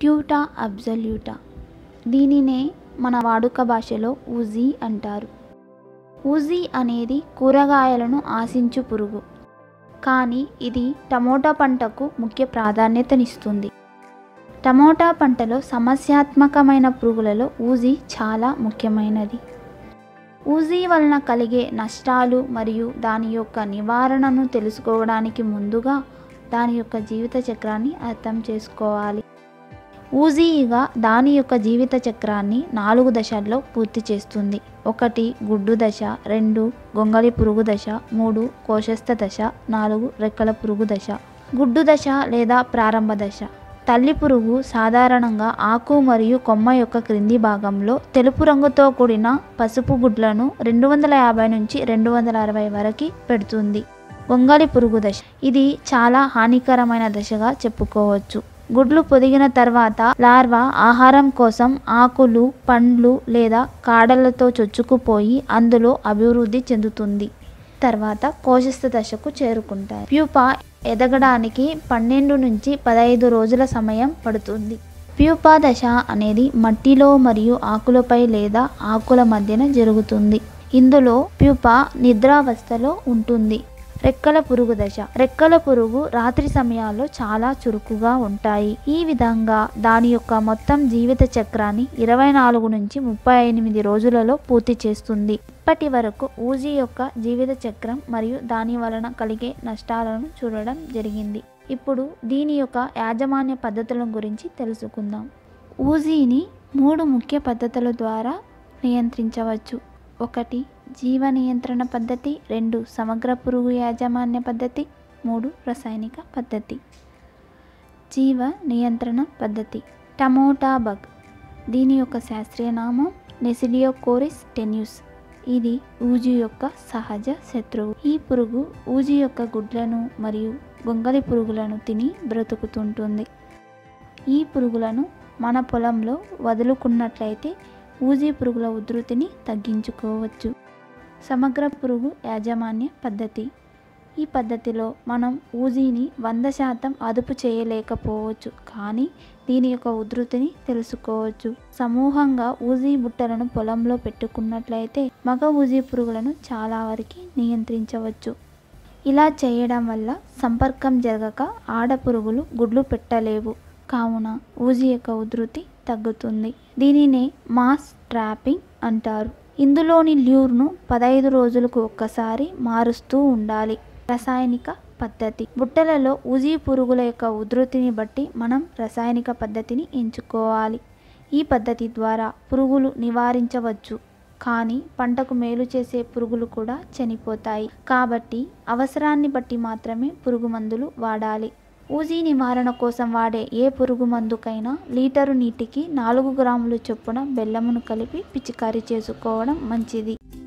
ట్యూటా అబ్జల్యూటా దీనినే మన వాడుక భాషలో ఊజీ అంటారు ఊజీ అనేది కూరగాయలను ఆశించు పురుగు కానీ ఇది టమోటా పంటకు ముఖ్య ప్రాధాన్యతనిస్తుంది టమోటా పంటలో సమస్యాత్మకమైన పురుగులలో ఊజీ చాలా ముఖ్యమైనది ఊజీ వలన కలిగే నష్టాలు మరియు దాని యొక్క నివారణను తెలుసుకోవడానికి ముందుగా దాని యొక్క జీవిత చక్రాన్ని అర్థం చేసుకోవాలి ఊజీగా దాని యొక్క జీవిత చక్రాన్ని నాలుగు దశల్లో పూర్తి చేస్తుంది ఒకటి గుడ్డు దశ రెండు గొంగళి పురుగు దశ మూడు కోశస్థ దశ నాలుగు రెక్కల పురుగు దశ గుడ్డు దశ లేదా ప్రారంభ దశ తల్లి పురుగు సాధారణంగా ఆకు మరియు కొమ్మ యొక్క క్రింది భాగంలో తెలుపు రంగుతో కూడిన పసుపు గుడ్లను రెండు వందల యాభై నుంచి రెండు వందల అరవై వరకు పెడుతుంది గొంగళి పురుగు దశ ఇది చాలా హానికరమైన దశగా చెప్పుకోవచ్చు గుడ్లు పొదిగిన తర్వాత లార్వా ఆహారం కోసం ఆకులు పండ్లు లేదా కాడలతో చొచ్చుకుపోయి అందులో అభివృద్ధి చెందుతుంది తర్వాత కోశస్థ దశకు చేరుకుంటాయి ప్యూపా ఎదగడానికి పన్నెండు నుంచి పదహైదు రోజుల సమయం పడుతుంది ప్యూపా దశ అనేది మట్టిలో మరియు ఆకులపై లేదా ఆకుల మధ్యన జరుగుతుంది ఇందులో ప్యూపా నిద్రావస్థలో ఉంటుంది రెక్కల పురుగు దశ రెక్కల పురుగు రాత్రి సమయాల్లో చాలా చురుకుగా ఉంటాయి ఈ విధంగా దాని యొక్క మొత్తం జీవిత చక్రాన్ని ఇరవై నాలుగు నుంచి ముప్పై ఎనిమిది రోజులలో పూర్తి చేస్తుంది ఇప్పటి వరకు ఊజీ యొక్క జీవిత చక్రం మరియు దాని వలన కలిగే నష్టాలను చూడడం జరిగింది ఇప్పుడు దీని యొక్క యాజమాన్య పద్ధతుల గురించి తెలుసుకుందాం ఊజీని మూడు ముఖ్య పద్ధతుల ద్వారా నియంత్రించవచ్చు ఒకటి జీవ నియంత్రణ పద్ధతి రెండు సమగ్ర పురుగు యాజమాన్య పద్ధతి మూడు రసాయనిక పద్ధతి జీవ నియంత్రణ పద్ధతి టమోటా బగ్ దీని యొక్క శాస్త్రీయ నామం నెసిడియోకోరిస్ టెన్యూస్ ఇది ఊజి యొక్క సహజ శత్రువు ఈ పురుగు ఊజి యొక్క గుడ్లను మరియు గొంగలి పురుగులను తిని బ్రతుకుతుంటుంది ఈ పురుగులను మన పొలంలో వదులుకున్నట్లయితే ఊజీ పురుగుల ఉధృతిని తగ్గించుకోవచ్చు సమగ్ర పురుగు యాజమాన్య పద్ధతి ఈ పద్ధతిలో మనం ఊజీని వంద శాతం అదుపు చేయలేకపోవచ్చు కానీ దీని యొక్క ఉధృతిని తెలుసుకోవచ్చు సమూహంగా ఊజీ బుట్టలను పొలంలో పెట్టుకున్నట్లయితే మగ ఊజీ పురుగులను చాలా వరకు నియంత్రించవచ్చు ఇలా చేయడం వల్ల సంపర్కం జరగక ఆడ పురుగులు గుడ్లు పెట్టలేవు కావున ఊజీ యొక్క ఉధృతి తగ్గుతుంది దీనినే మాస్ ట్రాపింగ్ అంటారు ఇందులోని ల్యూర్ను పదహైదు రోజులకు ఒక్కసారి మారుస్తూ ఉండాలి రసాయనిక పద్ధతి బుట్టలలో ఉజీ పురుగుల యొక్క ఉధృతిని బట్టి మనం రసాయనిక పద్ధతిని ఎంచుకోవాలి ఈ పద్ధతి ద్వారా పురుగులు నివారించవచ్చు కానీ పంటకు మేలు చేసే పురుగులు కూడా చనిపోతాయి కాబట్టి అవసరాన్ని బట్టి మాత్రమే పురుగు మందులు వాడాలి ఊజీ నివారణ కోసం వాడే ఏ పురుగు మందుకైనా లీటరు నీటికి నాలుగు గ్రాములు చొప్పున బెల్లమును కలిపి పిచికారీ చేసుకోవడం మంచిది